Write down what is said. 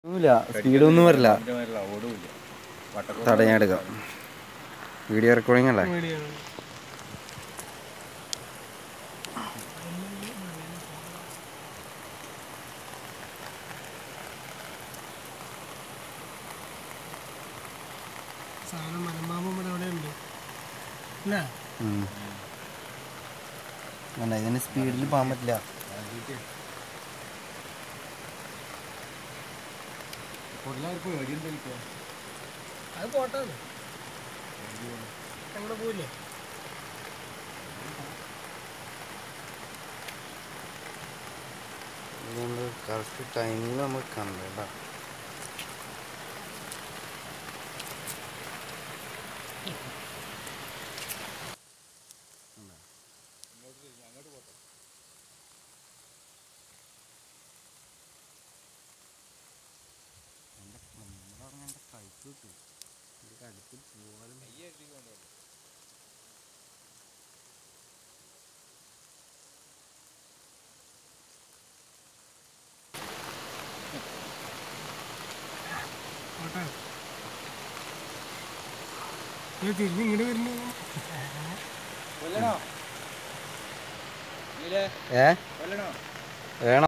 ഒന്നുമില്ല സ്പീഡൊന്നും വരില്ല ഓടുമില്ല വട്ടക്കൂട തടയാൻ എടുക്കാം വീഡിയോ റെക്കോർഡിംഗ് അല്ലേ സാധനം മലമ്പാമ്പും ഇവിടെ അവിടെ ഉണ്ട് അല്ലേ ഉം. അല്ല ഇതിന് സ്പീഡിൽ പോകാൻ പറ്റില്ല അത് പോട്ടെ അങ്ങോട്ട് പോയില്ലേ ഇതുകൊണ്ട് കറക്റ്റ് ടൈമിൽ നമ്മൾ കണ്ടേണ്ട പോട്ടെ ഇത് തിരിഞ്ഞ് ഇങ്ങോട്ട് വരുന്നു കൊല്ലണോ ഏ കൊല്ലണോ വേണം